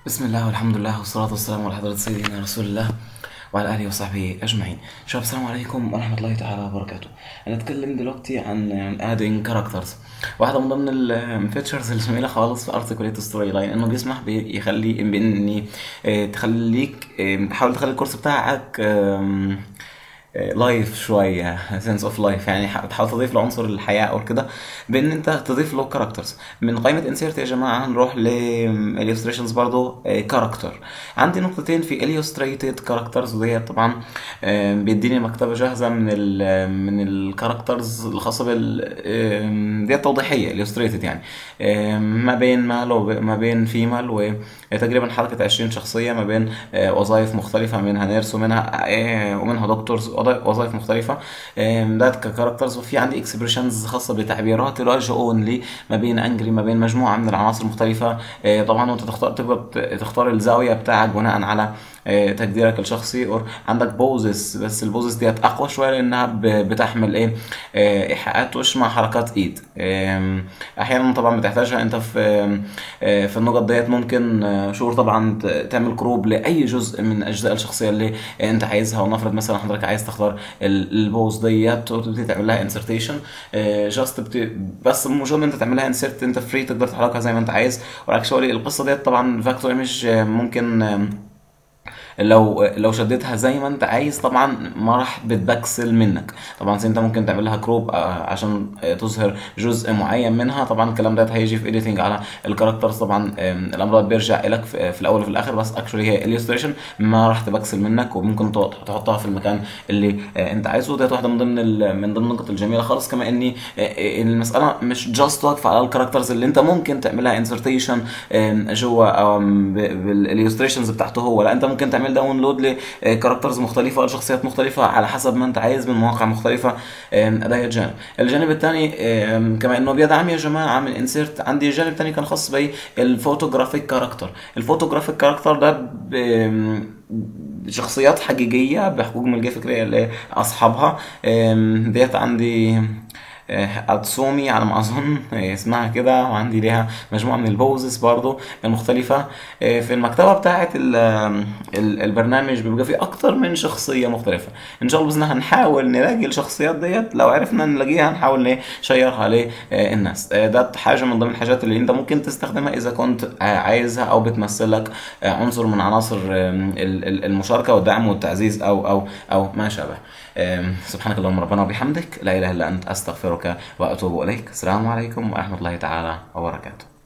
بسم الله والحمد لله والصلاة والسلام على حضرة سيدنا رسول الله وعلى آله وصحبه أجمعين شباب السلام عليكم ورحمة الله تعالى وبركاته هنتكلم دلوقتي عن adding characters واحدة من ضمن الفيتشرز الجميلة خالص في Articulate Story Line إنه بيسمح بيخلي بإني آه، تخليك آه، تحاول تخلي الكورس بتاعك آم، لايف شويه سنس اوف لايف يعني ح- تحاول تضيف له عنصر الحياه او كده بان انت تضيف له كاركترز من قائمه انسيرت يا جماعه هنروح للإليوستريشنز برضو كاركتر عندي نقطتين في illustrated كاركترز ودي طبعا آه، بيديني مكتبه جاهزه من ال من الكاركترز الخاصه بال آه، دي توضيحيه illustrated يعني آه، ما بين مال وما بين فيمال وتقريبا حركه 20 شخصيه ما بين آه، وظائف مختلفه منها نيرس ومنها آه، ومنها دكتورز وظائف مختلفه آم، ده ككاركترز وفي عندي اكسبريشنز خاصه بتعبيرات راجعون لي ما بين انجلي ما بين مجموعه من العناصر المختلفه آه، طبعا وانت تختار تقدر ت- تختار الزاويه بتاعك بناء على آه، تقديرك الشخصي اور عندك بوزس بس البوزس ديت اقوى شويه لانها ب- بتحمل ايه آه، ايحاءات وش مع حركات ايد آم، احيانا طبعا بتحتاجها انت في آم، آه، في النقط ديت ممكن آه، شهور طبعا ت- تعمل كروب لاي جزء من اجزاء الشخصيه اللي انت عايزها ونفرض مثلا حضرتك عايز تختار ال- البوز ديت وتبتدي تعمل لها انسرتيشن جاست بس مجرد ما انت تعمل لها انسرت انت فري تقدر تحركها زي ما انت عايز واكشولي القصه ديت طبعا فاكتور ايمج ممكن آم، لو لو شديتها زي ما انت عايز طبعا ما راح بتبكسل منك طبعا انت ممكن تعمل لها كروب عشان آه، تظهر جزء معين منها طبعا الكلام ده هيجي في اديتنج على الكاركترز طبعا آم، الامر ده بيرجع لك في في الاول وفي الاخر بس اكشولي هي اليوستريشن ما راح تبكسل منك وممكن تحط- تحطها في المكان اللي آه، انت عايزه ديت واحده من ضمن ال- من ضمن النقط الجميله خالص كما اني آه، آه، المساله مش جاست واقفه على الكاركترز اللي انت ممكن تعملها انسرتيشن جوه بالاليوستريشنز بتاعته هو لا انت ممكن تعمل داونلود لكاركترز مختلفه لشخصيات مختلفه على حسب ما انت عايز من مواقع مختلفه آم، ده الجانب الجانب الثاني كما انه بيدعم يا جماعه من انسيرت عندي جانب ثاني كان خاص بالفوتوغرافيك كاركتر الفوتوغرافيك كاركتر ده ب- آم، شخصيات حقيقيه بحقوق ملكيه فكريه لاصحابها آم، ديت عندي آه، اتسومي على ما اظن آه، اسمها كده وعندي ليها مجموعه من البوزز برضو المختلفه آه، في المكتبه بتاعه ال- ال- البرنامج بيبقى فيه اكتر من شخصيه مختلفه ان شاء الله باذن الله هنحاول نلاقي الشخصيات ديت لو عرفنا نلاقيها هنحاول نشيرها للناس آه، ده حاجه من ضمن الحاجات اللي انت ممكن تستخدمها اذا كنت آه، عايزها او بتمثل لك آه، عنصر من عناصر آم، ال- ال- المشاركه والدعم والتعزيز او او او ما شابه آم، سبحانك اللهم ربنا وبحمدك لا اله الا انت استغفرك واتوب اليك السلام عليكم ورحمه الله تعالى وبركاته